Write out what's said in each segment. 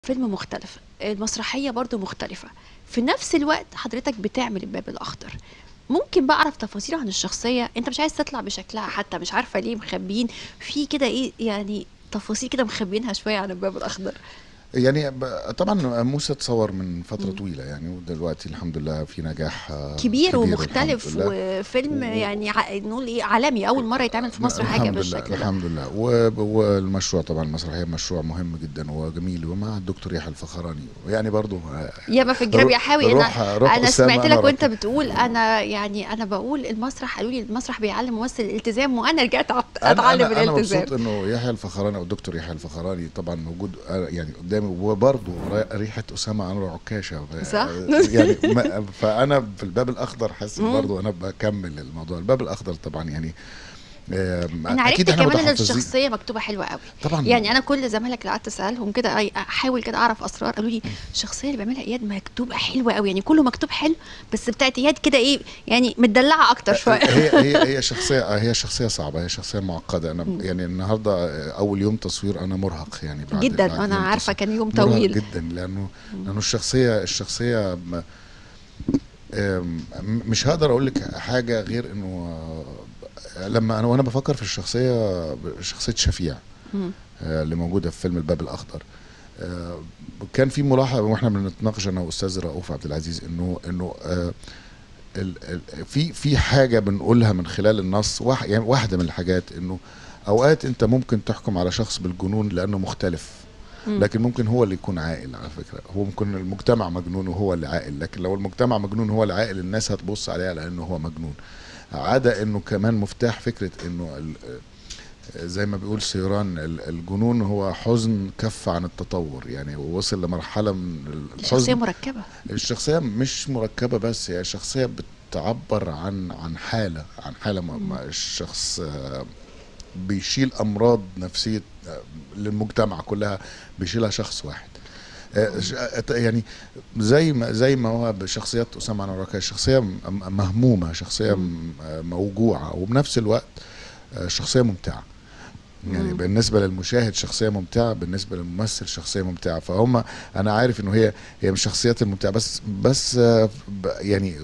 فيلم مختلف المسرحيه برضو مختلفه في نفس الوقت حضرتك بتعمل الباب الاخضر ممكن بقى اعرف تفاصيل عن الشخصيه انت مش عايز تطلع بشكلها حتى مش عارفه ليه مخبيين في كده ايه يعني تفاصيل كده مخبينها شويه عن الباب الاخضر يعني ب- طبعا موسى اتصور من فتره مم. طويله يعني ودلوقتي الحمد لله في نجاح آه، كبير والحمد ومختلف لله. وفيلم و- يعني ع- نقول ايه عالمي اول مره يتعمل في مصر حاجه الحمد لله بالشكل ده الحمد لله و- والمشروع طبعا المسرحيه مشروع مهم جدا وجميل ومع الدكتور يحيى الفخراني يعني برضو آه، ياما في الجراب يا روح- حاوي روح- انا روح انا أسامة سمعت أنا لك وانت راكب. بتقول انا يعني انا بقول المسرح قالوا لي المسرح بيعلم ممثل الالتزام وانا رجعت أت- أنا- اتعلم أنا, أنا الالتزام مبسوط انه يحيى الفخراني او الدكتور يحيى الفخراني طبعا موجود آه، يعني قدامي وبرضه ري- ريحه اسامه انور عكاشه صح؟ آه، يعني ما- فانا في الباب الاخضر حاسس مم. برضه انا بكمل الموضوع الباب الاخضر طبعا يعني آم، انا عرفت أكيد إحنا كمان ان متحفظين. الشخصيه مكتوبه حلوه قوي طبعا يعني انا كل زمايلك اللي قعدت اسالهم كده أي- احاول كده اعرف اسرار قالوا لي الشخصيه اللي بيعملها اياد مكتوبه حلوه قوي يعني كله مكتوب حلو بس بتاعت اياد كده ايه يعني متدلعه اكتر شويه هي هي هي شخصيه هي شخصيه صعبه هي شخصيه معقده انا مم. يعني النهارده اول يوم تصوير انا مرهق يعني بعد جدا بعد انا يوم عارفه تصوير. كان يوم مرهق طويل جدا لانه لانه الشخصيه الشخصيه م- أم، مش هقدر اقول لك حاجه غير انه آه، لما انا وانا بفكر في الشخصيه شخصيه شفيع مم. آه، اللي موجوده في فيلم الباب الاخضر آه، كان في ملاحظه واحنا بنتناقش انا واستاذ رؤوف عبد العزيز انه انه آه، ال- ال- في في حاجه بنقولها من خلال النص واح يعني واحده من الحاجات انه اوقات انت ممكن تحكم على شخص بالجنون لانه مختلف مم. لكن ممكن هو اللي يكون عاقل على فكره هو ممكن المجتمع مجنون وهو اللي عاقل لكن لو المجتمع مجنون هو اللي عاقل الناس هتبص عليه على انه هو مجنون عدا انه كمان مفتاح فكره انه ال- زي ما بيقول سيران ال- الجنون هو حزن كف عن التطور يعني وصل لمرحله من الشخصيه الحزن مركبه الشخصيه مش مركبه بس هي شخصيه بتعبر عن عن حاله عن حاله ما ما الشخص آه، بيشيل امراض نفسيه آه، للمجتمع كلها بيشيلها شخص واحد آه، ش- آه، يعني زي ما زي ما هو بشخصيات اسامه انور عكاش شخصيه م- مهمومه شخصيه م- آه، موجوعه وبنفس الوقت آه، شخصيه ممتعه يعني مم. بالنسبه للمشاهد شخصيه ممتعه بالنسبه للممثل شخصيه ممتعه فهم انا عارف انه هي هي مش الشخصيات الممتعه بس بس آه، ب- يعني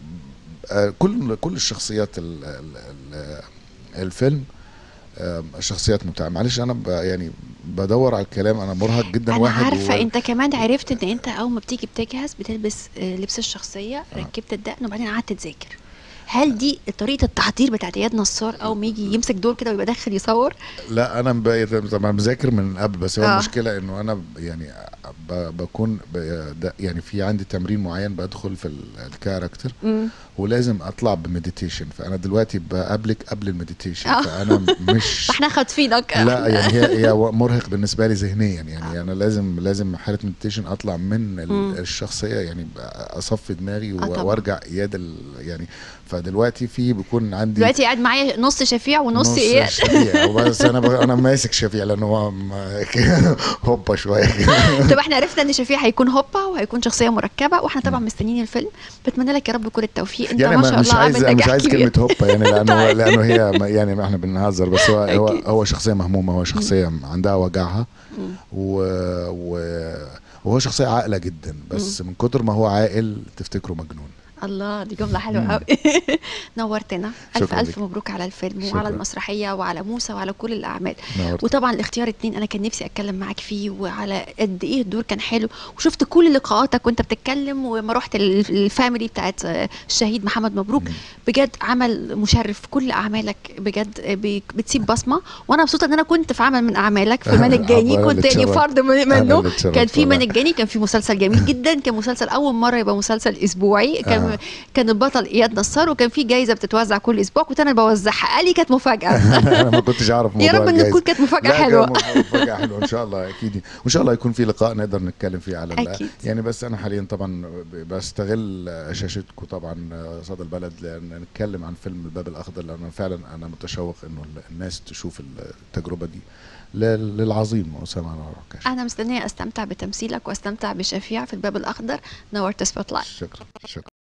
آه، كل كل الشخصيات ال- ال- ال- الفيلم آه، شخصيات ممتعه معلش انا ب- يعني بدور على الكلام انا مرهق جدا انا واحد عارفه و- انت كمان عرفت ان انت اول ما بتيجي بتجهز بتلبس آه، لبس الشخصيه ركبت الدقن وبعدين قعدت تذاكر هل دي طريقه التحضير بتاعت اياد نصار اول ما يجي يمسك دور كده ويبقى داخل يصور لا انا ب- طبعا مذاكر من قبل بس هو آه. المشكله انه انا ب- يعني ب- بكون ب- ده- يعني في عندي تمرين معين بدخل في ال- الكاركتر مم. ولازم اطلع بمديتيشن فانا دلوقتي بقابلك قبل المديتيشن آه. فانا مش فاحنا خاطفينك لا يعني هي هي مرهق بالنسبه لي ذهنيا يعني انا لازم لازم حاله مديتيشن اطلع من ال- مم. الشخصيه يعني اصفي دماغي و- آه طبعا. وارجع اياد ال- يعني فدلوقتي في بيكون عندي دلوقتي قاعد معايا نص شفيع ونص اياد شفيع وبس انا ب... انا ماسك شفيع لانه هو م- هوبا شويه كده. طب احنا عرفنا ان شفيع هيكون هوبا وهيكون شخصيه مركبه واحنا طبعا مستنيين الفيلم بتمنى لك يا رب كل التوفيق انت يعني ما ما شاء مش الله عايز عامل مش نجاح عايز كبير كلمه هوبا يعني لانه طيب. لانه هي ما- يعني ما احنا بنهزر بس هو هو, أكيد. هو شخصيه مهمومه هو شخصيه عندها وجعها مم. و... و... وهو شخصيه عاقله جدا بس من كتر ما هو عاقل تفتكره مجنون الله دي جمله حلوه مم. قوي نورتنا الف شكراً الف لك. مبروك على الفيلم شكراً. وعلى المسرحيه وعلى موسى وعلى كل الاعمال نورت. وطبعا الاختيار اتنين انا كان نفسي اتكلم معاك فيه وعلى قد ايه الدور كان حلو وشفت كل لقاءاتك وانت بتتكلم وما رحت ال- الفاميلي بتاعت آه، الشهيد محمد مبروك مم. بجد عمل مشرف كل اعمالك بجد آه، بي- بتسيب بصمه وانا مبسوطه ان انا كنت في عمل من اعمالك في من الجاني أنا اللي كنت يعني اتشرفت. فرد من- أنا منه اللي اتشرفت كان في من والله. الجاني كان في مسلسل جميل جدا كان مسلسل اول مره يبقى مسلسل اسبوعي كان آه. كان البطل اياد نصار وكان في جايزه بتتوزع كل اسبوع كنت انا اللي بوزعها قال لي كانت مفاجاه انا ما كنتش اعرف موضوع يا رب ان الجايزة. تكون كانت مفاجاه لا، كان حلوه مف- مفاجأة حلوة ان شاء الله اكيد وان شاء الله يكون في لقاء نقدر نتكلم فيه على ال- أكيد. يعني بس انا حاليا طبعا ب- بستغل شاشتكم طبعا صدى البلد لان نتكلم عن فيلم الباب الاخضر لان فعلا انا متشوق انه ال- الناس تشوف التجربة دي ل- للعظيم اسامة انور عكاش انا مستنيه استمتع بتمثيلك واستمتع بشفيع في الباب الاخضر نورت سبوت لايت شكرا شكرا